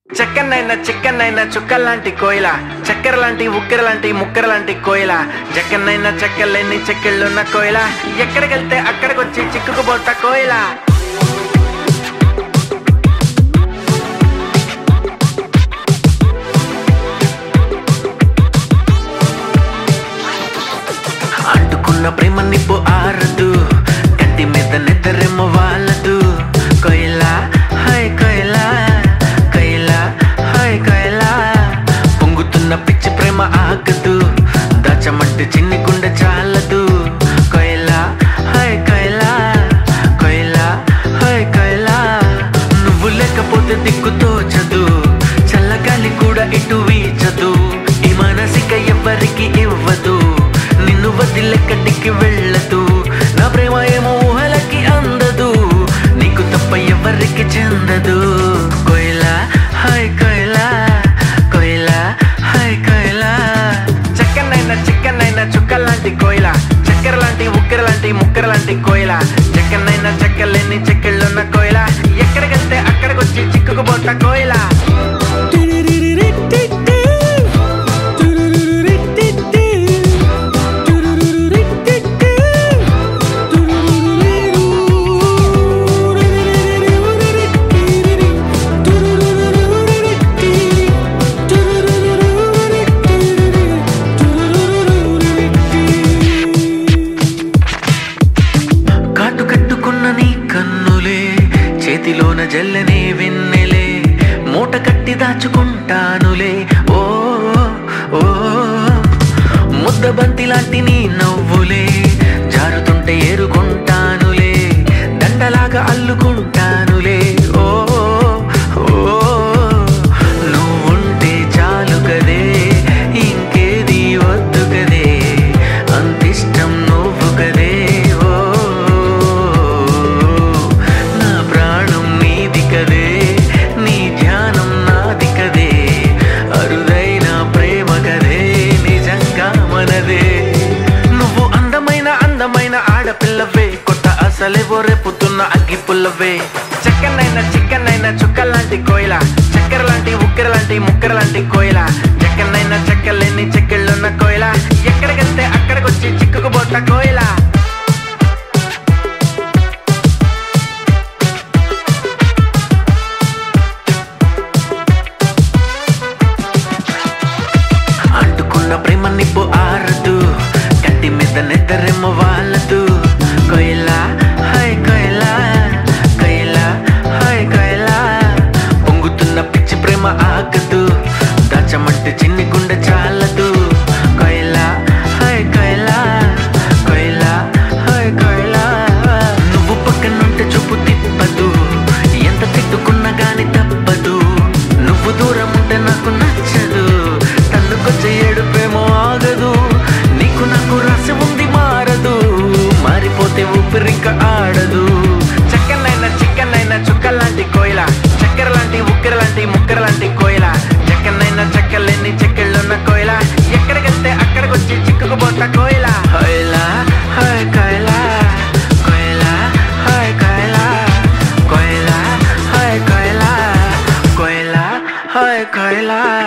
చెక్కనైనా చిక్కనైనా చుక్కల్లాంటి కోయిల చక్కెర లాంటి ఉక్కెర లాంటి ముక్కెర లాంటి కోయిల జక్కనైనా చెక్కలేని చెక్కిళ్ళున్న కోయిల ఎక్కడికెళ్తే అక్కడికొచ్చి చిక్కుకుపోత కోయిల అంటుకున్న ప్రేమ నిప్పు ఆరదు కంటి మీద నిద్రెమ్మ వాళ్ళదు కొయిలా హాయ్ కొయిలా కొయిలా హాయ్ కొయిలా పొంగుతున్న పిచ్చి ప్రేమ ఆగదు దాచమంటే చిన్ని గుండె చాలదు కొయిలా హాయ్ కొయిలా కొయిలా హాయ్ కొయిలా నువ్వు లేకపోతే దిక్కు తోచదు చల్లగాలి కూడా ఇటు వీచదు ఈ మనసిక ఎవ్వరికి ఇవ్వదు నిన్ను వదిలెక్కడికి వెళ్ళదు నా ప్రేమ ఏమో ఊహలకి అందదు నీకు తప్ప ఎవరికి చెందదు కోయిలా హాయ్ కోయిలా కోయిలా హాయ్ కోయిలా చక్కనైనా చిక్కనైనా చుక్కల్లాంటి కోయిల చక్కెర లాంటి ఉక్కెర లాంటి ముక్కెర లాంటి కోయిల చక్కనైనా చెక్కలేని చెక్కిళ్ళున్న కోయిల ఎక్కడికెళ్తే అక్కడికొచ్చి చిక్కుకుపోత కోయిల కాటు కట్టుకున్న నీ కన్నులే చేతిలోన జల్లనే వెన్నెలే మూట కట్టి దాచుకుంటానులే ఓ ఓ ముద్ద బంతి లాంటి నీ నవ్వులే జారుతుంటే ఏరుకుంటానులే దండలాగా అల్లుకుంటానులే ఓ ఓ నువ్వుంటే చాలు కదే ఇంకేది వద్దు కదే అంతిష్టం నువ్వు కదే ఓ నా ప్రాణం నీది కదే నీ ధ్యానం నాది కదే అరుదైన ప్రేమ కదే నిజంగా మనదే నువ్వు అందమైన అందమైన ఆడపిల్లవే కొత్త అసలేవో రేపుతున్న అగ్గి పుల్లవే చక్కనైన చిక్కనైన చుక్కల్లాంటి కోయిల చక్కెర లాంటి ఉక్కెర లాంటి ముక్కెర లాంటి కోయిల చక్కనైన చెక్కలేని చెక్కిళ్ళున్న కోయిల ఎక్కడికెళ్తే అక్కడికొచ్చి చిక్కుకుపోత కోయిల అంటుకున్న ప్రేమ నిప్పు ఆరదు కంటి మీద నిద్రెమ్మ వాళ్ళదు కొయిలా హాయ్ కొయిలా కొయిలా హాయ్ కొయిలా పొంగుతున్న పిచ్చి ప్రేమ ఆగదు దాచమంటే చిన్ని గుండె చాలదు కొయిలా హాయ్ కొయిలా కొయిలా హాయ్ కొయిలా నువ్వు పక్కనుంటే చూపు తిప్పదు ఎంత తిట్టుకున్నా గాని తప్పదు నువ్వు దూరం ఉంటే నాకు నచ్చదు తన్నుకొచ్చే ఏడుపేమో ఆగదు నీకు నాకు రాసి ఉంది మారదు మారిపోతే ఊపిరింక ఆడదు చక్కనైనా చిక్కనైనా చుక్కల్లాంటి కోయిల చక్కెర లాంటి ఉక్కెర లాంటి ముక్కెర లాంటి కోయిల చక్కనైనా చెక్కలేని చెక్కిళ్ళున్న కోయిల ఎక్కడికెళ్తే అక్కడికొచ్చి చిక్కుకుపోత కోయిల కోయిలా హాయ్ కోయిలా కోయిలా హాయ్ కోయిలా కోయిలా హాయ్ కోయిలా కోయిలా హాయ్ కోయిలా